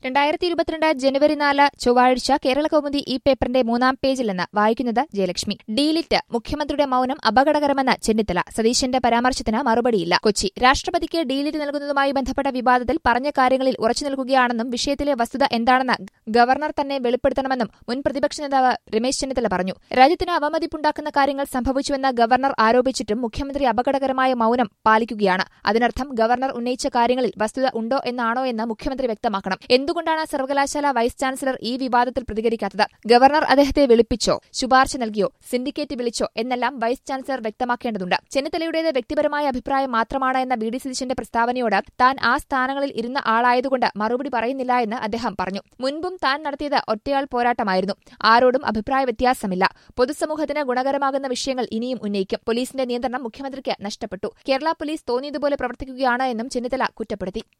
രണ്ടായിരത്തി ഇരുപത്തിരണ്ട് ജനുവരി നാല് ചൊവ്വാഴ്ച കേരള കൗമുദി ഈ പേപ്പറിന്റെ മൂന്നാം പേജിൽ നിന്ന് വായിക്കുന്നത് ജയലക്ഷ്മി ഡീലിറ്റ് മുഖ്യമന്ത്രിയുടെ മൌനം അപകടകരമെന്ന് ചെന്നിത്തല സതീശന്റെ പരാമർശത്തിന് മറുപടിയില്ല കൊച്ചി രാഷ്ട്രപതിക്ക് ഡീലിറ്റ് നൽകുന്നതുമായി ബന്ധപ്പെട്ട വിവാദത്തിൽ പറഞ്ഞ കാര്യങ്ങളിൽ ഉറച്ചു നിൽക്കുകയാണെന്നും വിഷയത്തിലെ വസ്തുത എന്താണെന്ന് ഗവർണർ തന്നെ വെളിപ്പെടുത്തണമെന്നും മുൻ പ്രതിപക്ഷ നേതാവ് രമേശ് ചെന്നിത്തല പറഞ്ഞു രാജ്യത്തിന് അവമതിപ്പുണ്ടാക്കുന്ന കാര്യങ്ങൾ സംഭവിച്ചുവെന്ന് ഗവർണർ ആരോപിച്ചിട്ടും മുഖ്യമന്ത്രി അപകടകരമായ മൌനം പാലിക്കുകയാണ് അതിനർത്ഥം ഗവർണർ ഉന്നയിച്ച കാര്യങ്ങളിൽ വസ്തുത ഉണ്ടോ എന്നാണോ എന്ന് മുഖ്യമന്ത്രി വ്യക്തമാക്കണം എന്തുകൊണ്ടാണ് സർവകലാശാല വൈസ് ചാൻസലർ ഈ വിവാദത്തിൽ പ്രതികരിക്കാത്തത് ഗവർണർ അദ്ദേഹത്തെ വിളിപ്പിച്ചോ ശുപാർശ നൽകിയോ സിൻഡിക്കേറ്റ് വിളിച്ചോ എന്നെല്ലാം വൈസ് ചാൻസലർ വ്യക്തമാക്കേണ്ടതുണ്ട് ചെന്നിത്തലയുടേത് വ്യക്തിപരമായ അഭിപ്രായം മാത്രമാണ് എന്ന വി ഡി സതീശന്റെ പ്രസ്താവനയോട് താൻ ആ സ്ഥാനങ്ങളിൽ ഇരുന്ന ആളായതുകൊണ്ട് മറുപടി പറയുന്നില്ല എന്ന് അദ്ദേഹം പറഞ്ഞു മുൻപും താൻ നടത്തിയത് ഒറ്റയാൾ പോരാട്ടമായിരുന്നു ആരോടും അഭിപ്രായ വ്യത്യാസമില്ല പൊതുസമൂഹത്തിന് ഗുണകരമാകുന്ന വിഷയങ്ങൾ ഇനിയും ഉന്നയിക്കും പോലീസിന്റെ നിയന്ത്രണം മുഖ്യമന്ത്രിക്ക് നഷ്ടപ്പെട്ടു കേരള പോലീസ് തോന്നിയതുപോലെ പ്രവർത്തിക്കുകയാണ് എന്നും ചെന്നിത്തല കുറ്റപ്പെടുത്തി